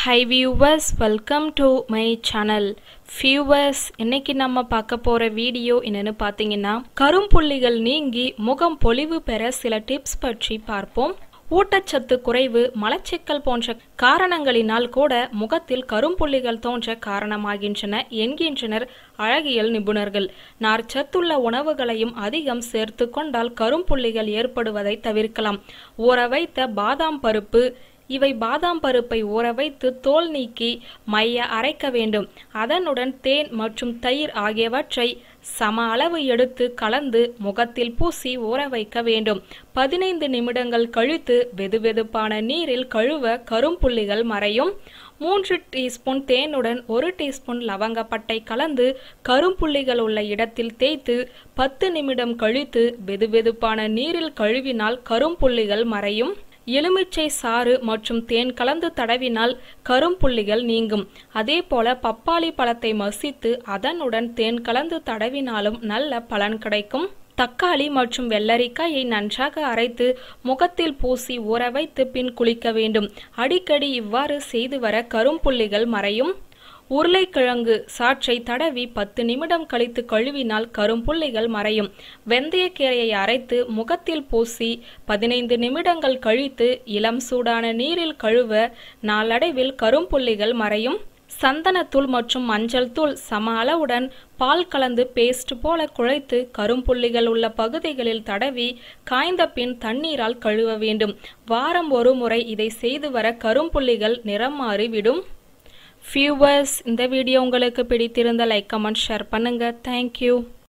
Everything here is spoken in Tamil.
high viewers welcome to my channel viewers இன்னைக்கு நம்ம பார்க்க போற வீடியோ என்னன்னு பார்த்தீங்கன்னா கரும்புள்ளிகள் நீங்கி முகம் பொலிவு பெற சில டிப்ஸ் பற்றி பார்ப்போம் ஊட்டச்சத்து குறைவு மலச்சிக்கல் போன்ற காரணங்களினால் கூட முகத்தில் கரும்புள்ளிகள் தோன்ற காரணமாகின்றன என்கின்றனர் அழகியல் நிபுணர்கள் நார்ச்சத்துள்ள உணவுகளையும் அதிகம் சேர்த்து கொண்டால் கரும்புள்ளிகள் ஏற்படுவதை தவிர்க்கலாம் ஊற வைத்த பாதாம் பருப்பு இவை பாதாம் பருப்பை ஊற வைத்து தோல் நீக்கி மைய அரைக்க வேண்டும் அதனுடன் தேன் மற்றும் தயிர் ஆகியவற்றை சம அளவு எடுத்து கலந்து முகத்தில் பூசி ஊற வைக்க வேண்டும் பதினைந்து நிமிடங்கள் கழித்து வெதுவெதுப்பான நீரில் கழுவ கரும்புள்ளிகள் மறையும் மூன்று டீஸ்பூன் தேனுடன் ஒரு டீஸ்பூன் லவங்கப்பட்டை கலந்து கரும்புள்ளிகள் உள்ள இடத்தில் தேய்த்து பத்து நிமிடம் கழித்து வெதுவெதுப்பான நீரில் கழுவினால் கரும்புள்ளிகள் மறையும் எலுமிச்சை சாறு மற்றும் தேன் கலந்து தடவினால் கரும்புள்ளிகள் நீங்கும் அதே போல பப்பாளி பழத்தை மசித்து அதனுடன் தேன் கலந்து தடவினாலும் நல்ல பலன் கிடைக்கும் தக்காளி மற்றும் வெள்ளரிக்காயை நன்றாக அரைத்து முகத்தில் பூசி ஊற வைத்து பின் குளிக்க வேண்டும் அடிக்கடி இவ்வாறு செய்து வர கரும்புள்ளிகள் மறையும் உருளைக்கிழங்கு சாற்றை தடவி பத்து நிமிடம் கழித்து கழுவினால் கரும்புள்ளிகள் மறையும் வெந்தயக்கீரையை அரைத்து முகத்தில் பூசி பதினைந்து நிமிடங்கள் கழித்து இளம் சூடான நீரில் கழுவ நாளடைவில் கரும்புள்ளிகள் மறையும் சந்தனத்தூள் மற்றும் மஞ்சள் தூள் சம அளவுடன் பால் கலந்து பேஸ்ட் போல குழைத்து கரும்புள்ளிகள் உள்ள பகுதிகளில் தடவி காய்ந்த பின் தண்ணீரால் கழுவ வேண்டும் வாரம் ஒரு முறை இதை செய்து வர கரும்புள்ளிகள் நிறம் மாறிவிடும் வியூவர்ஸ் இந்த வீடியோ உங்களுக்கு பிடித்திருந்த லைக் கமெண்ட் ஷேர் பண்ணுங்க தேங்க்யூ